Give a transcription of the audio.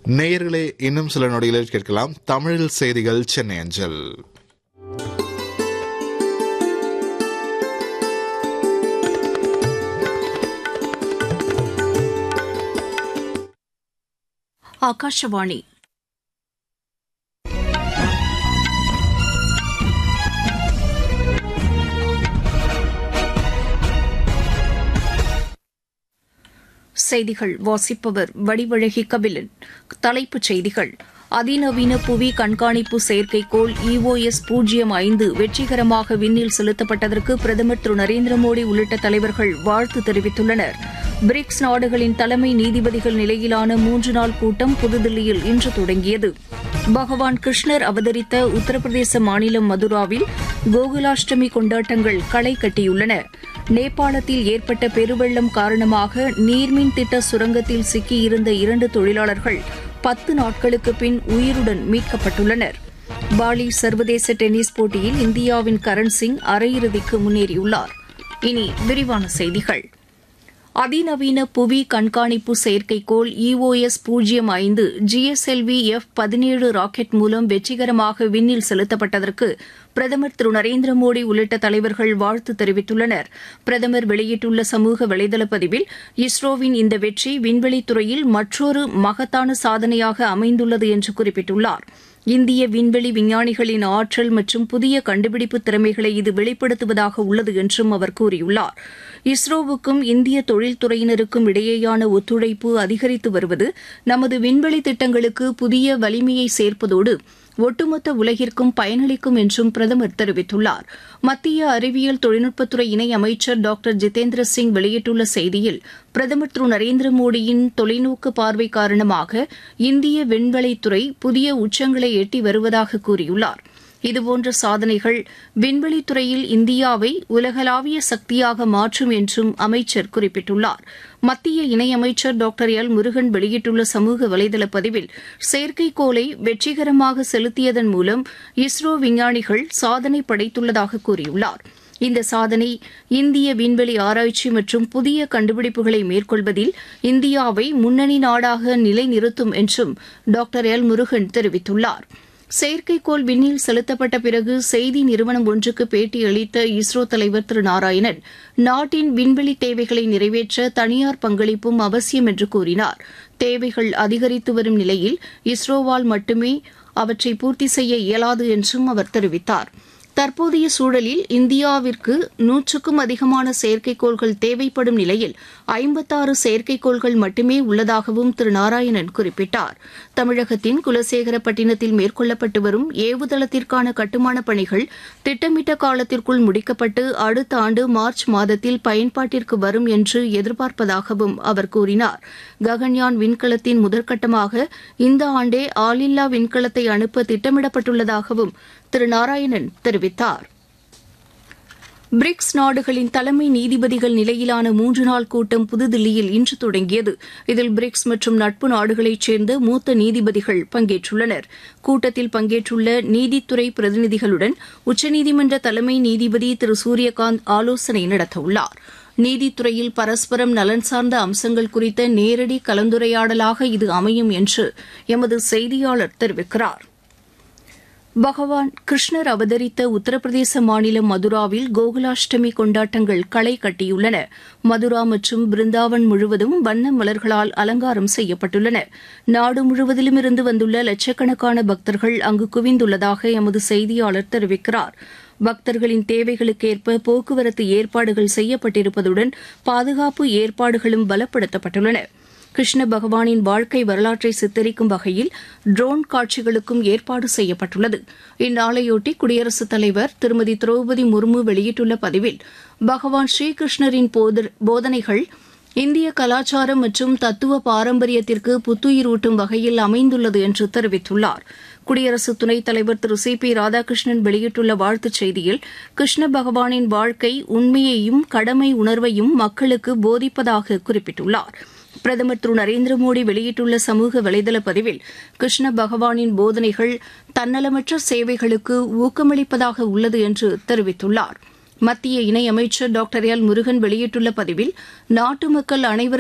நேயர்களே இன்னும் சில நொடிகளில் கேட்கலாம் தமிழில் செய்திகள் சென்னை அஞ்சல் ಆಕಾಶವಾಣಿ செய்திகள் வாசிப்பவர் வடிவழகி கபிலன் தலைப்புச் செய்திகள் அதிநவீன புவி கண்காணிப்பு செயற்கைக்கோள் இஓஎஸ் பூஜ்ஜியம் ஐந்து வெற்றிகரமாக விண்ணில் செலுத்தப்பட்டதற்கு பிரதமர் திரு நரேந்திர மோடி உள்ளிட்ட தலைவர்கள் வாழ்த்து தெரிவித்துள்ளனர் பிரிக்ஸ் நாடுகளின் தலைமை நீதிபதிகள் நிலையிலான மூன்று நாள் கூட்டம் புதுதில்லியில் இன்று தொடங்கியது பகவான் கிருஷ்ணர் அவதரித்த உத்தரப்பிரதேச மாநிலம் மதுராவில் கோகுலாஷ்டமி கொண்டாட்டங்கள் களை கட்டியுள்ளன நேபாளத்தில் ஏற்பட்ட பெருவெள்ளம் காரணமாக நீர்மின் திட்ட சுரங்கத்தில் சிக்கியிருந்த இரண்டு தொழிலாளர்கள் பத்து நாட்களுக்கு பின் உயிருடன் மீட்கப்பட்டுள்ளனர் பாலி சர்வதேச டென்னிஸ் போட்டியில் இந்தியாவின் கரண் சிங் அரையிறுதிக்கு முன்னேறியுள்ளார் இனி விரிவான செய்திகள் அதிநவீன புவி கண்காணிப்பு செயற்கைக்கோள் இஓஎஸ் பூஜ்ஜியம் ஐந்து ஜிஎஸ்எல்வி எஃப் பதினேழு ராக்கெட் மூலம் வெற்றிகரமாக விண்ணில் செலுத்தப்பட்டதற்கு பிரதமர் திரு நரேந்திர மோடி உள்ளிட்ட தலைவர்கள் வாழ்த்து தெரிவித்துள்ளனர் பிரதமர் வெளியிட்டுள்ள சமூக வலைதள பதிவில் இஸ்ரோவின் இந்த வெற்றி விண்வெளித்துறையில் மற்றொரு மகத்தான சாதனையாக அமைந்துள்ளது என்று குறிப்பிட்டுள்ளார் இந்திய விண்வெளி விஞ்ஞானிகளின் ஆற்றல் மற்றும் புதிய கண்டுபிடிப்பு திறமைகளை இது வெளிப்படுத்துவதாக உள்ளது என்றும் அவர் கூறியுள்ளார் இஸ்ரோவுக்கும் இந்திய தொழில்துறையினருக்கும் இடையேயான ஒத்துழைப்பு அதிகரித்து வருவது நமது விண்வெளி திட்டங்களுக்கு புதிய வலிமையை சேர்ப்பதோடு ஒட்டுமொத்த உலகிற்கும் பயனளிக்கும் என்றும் பிரதமர் தெரிவித்துள்ளார் மத்திய அறிவியல் தொழில்நுட்பத்துறை இணை அமைச்சர் டாக்டர் ஜிதேந்திர சிங் வெளியிட்டுள்ள செய்தியில் பிரதமர் திரு நரேந்திர மோடியின் தொலைநோக்கு பார்வை காரணமாக இந்திய விண்வெளித்துறை புதிய உச்சங்களை எட்டி வருவதாக கூறியுள்ளார் இதுபோன்ற சாதனைகள் விண்வெளித்துறையில் இந்தியாவை உலகளாவிய சக்தியாக மாற்றும் என்றும் அமைச்சர் குறிப்பிட்டுள்ளார் மத்திய இணையமைச்சர் டாக்டர் எல் முருகன் வெளியிட்டுள்ள சமூக வலைதள பதிவில் செயற்கைக்கோளை வெற்றிகரமாக செலுத்தியதன் மூலம் இஸ்ரோ விஞ்ஞானிகள் சாதனை படைத்துள்ளதாக கூறியுள்ளார் இந்த சாதனை இந்திய விண்வெளி ஆராய்ச்சி மற்றும் புதிய கண்டுபிடிப்புகளை மேற்கொள்வதில் இந்தியாவை முன்னணி நாடாக நிலைநிறுத்தும் என்றும் டாக்டர் எல் முருகன் தெரிவித்துள்ளாா் செயற்கைக்கோள் விண்ணில் செலுத்தப்பட்ட பிறகு செய்தி நிறுவனம் ஒன்றுக்கு பேட்டியளித்த இஸ்ரோ தலைவர் திரு நாராயணன் நாட்டின் விண்வெளி தேவைகளை நிறைவேற்ற தனியார் பங்களிப்பும் அவசியம் என்று கூறினார் தேவைகள் அதிகரித்து வரும் நிலையில் இஸ்ரோவால் மட்டுமே அவற்றை பூர்த்தி செய்ய இயலாது என்றும் அவர் தெரிவித்தார் தற்போதைய சூழலில் இந்தியாவிற்கு நூற்றுக்கும் அதிகமான செயற்கைக்கோள்கள் தேவைப்படும் நிலையில் ஐம்பத்தாறு செயற்கைக்கோள்கள் மட்டுமே உள்ளதாகவும் திரு நாராயணன் குறிப்பிட்டார் தமிழகத்தின் குலசேகரப்பட்டினத்தில் மேற்கொள்ளப்பட்டு வரும் ஏவுதளத்திற்கான கட்டுமானப் பணிகள் திட்டமிட்ட காலத்திற்குள் முடிக்கப்பட்டு அடுத்த ஆண்டு மார்ச் மாதத்தில் பயன்பாட்டிற்கு வரும் என்று எதிர்பார்ப்பதாகவும் அவர் கூறினார் ககன்யான் விண்கலத்தின் முதற்கட்டமாக இந்த ஆண்டே ஆளில்லா விண்கலத்தை அனுப்ப திட்டமிடப்பட்டுள்ளதாகவும் திரு நாராயணன் தெரிவித்தார் பிரிக்ஸ் நாடுகளின் தலைமை நீதிபதிகள் நிலையிலான மூன்று நாள் கூட்டம் புதுதில்லியில் இன்று தொடங்கியது இதில் பிரிக்ஸ் மற்றும் நட்பு நாடுகளைச் சேர்ந்த மூத்த நீதிபதிகள் பங்கேற்றுள்ளனர் கூட்டத்தில் பங்கேற்றுள்ள நீதித்துறை பிரதிநிதிகளுடன் உச்சநீதிமன்ற தலைமை நீதிபதி திரு சூரியகாந்த் ஆலோசனை நடத்தவுள்ளார் நீதித்துறையில் பரஸ்பரம் நலன் சார்ந்த அம்சங்கள் குறித்த நேரடி கலந்துரையாடலாக இது அமையும் என்று எமது செய்தியாளர் தெரிவிக்கிறார் பகவான் கிருஷ்ணர் அவதரித்த உத்தரப்பிரதேச மாநிலம் மதுராவில் கோகுலாஷ்டமி கொண்டாட்டங்கள் களை கட்டியுள்ளன மதுரா மற்றும் பிருந்தாவன் முழுவதும் வண்ண மலர்களால் அலங்காரம் செய்யப்பட்டுள்ளன நாடு முழுவதிலும் இருந்து வந்துள்ள லட்சக்கணக்கான பக்தர்கள் அங்கு குவிந்துள்ளதாக எமது செய்தியாளர் தெரிவிக்கிறார் பக்தர்களின் தேவைகளுக்கேற்ப போக்குவரத்து ஏற்பாடுகள் செய்யப்பட்டிருப்பதுடன் பாதுகாப்பு ஏற்பாடுகளும் பலப்படுத்தப்பட்டுள்ளன கிருஷ்ண பகவானின் வாழ்க்கை வரலாற்றை சித்தரிக்கும் வகையில் ட்ரோன் காட்சிகளுக்கும் ஏற்பாடு செய்யப்பட்டுள்ளது இந்நாளையொட்டி குடியரசுத் தலைவர் திருமதி திரௌபதி முர்மு வெளியிட்டுள்ள பதிவில் பகவான் ஸ்ரீகிருஷ்ணரின் போதனைகள் இந்திய கலாச்சாரம் மற்றும் தத்துவ பாரம்பரியத்திற்கு புத்துயிரூட்டும் வகையில் அமைந்துள்ளது என்று தெரிவித்துள்ளார் குடியரசு துணைத் தலைவர் திரு சி பி ராதாகிருஷ்ணன் வெளியிட்டுள்ள வாழ்த்துச் செய்தியில் கிருஷ்ண பகவானின் வாழ்க்கை உண்மையையும் கடமை உணர்வையும் மக்களுக்கு போதிப்பதாக குறிப்பிட்டுள்ளார் பிரதமர் திரு நரேந்திர மோடி வெளியிட்டுள்ள சமூக வலைதள பதிவில் கிருஷ்ண பகவானின் போதனைகள் தன்னலமற்ற சேவைகளுக்கு ஊக்கமளிப்பதாக உள்ளது என்று தெரிவித்துள்ளார் மத்திய இணையமைச்சர் டாக்டர் எல் முருகன் வெளியிட்டுள்ள பதிவில் நாட்டு மக்கள் அனைவரும்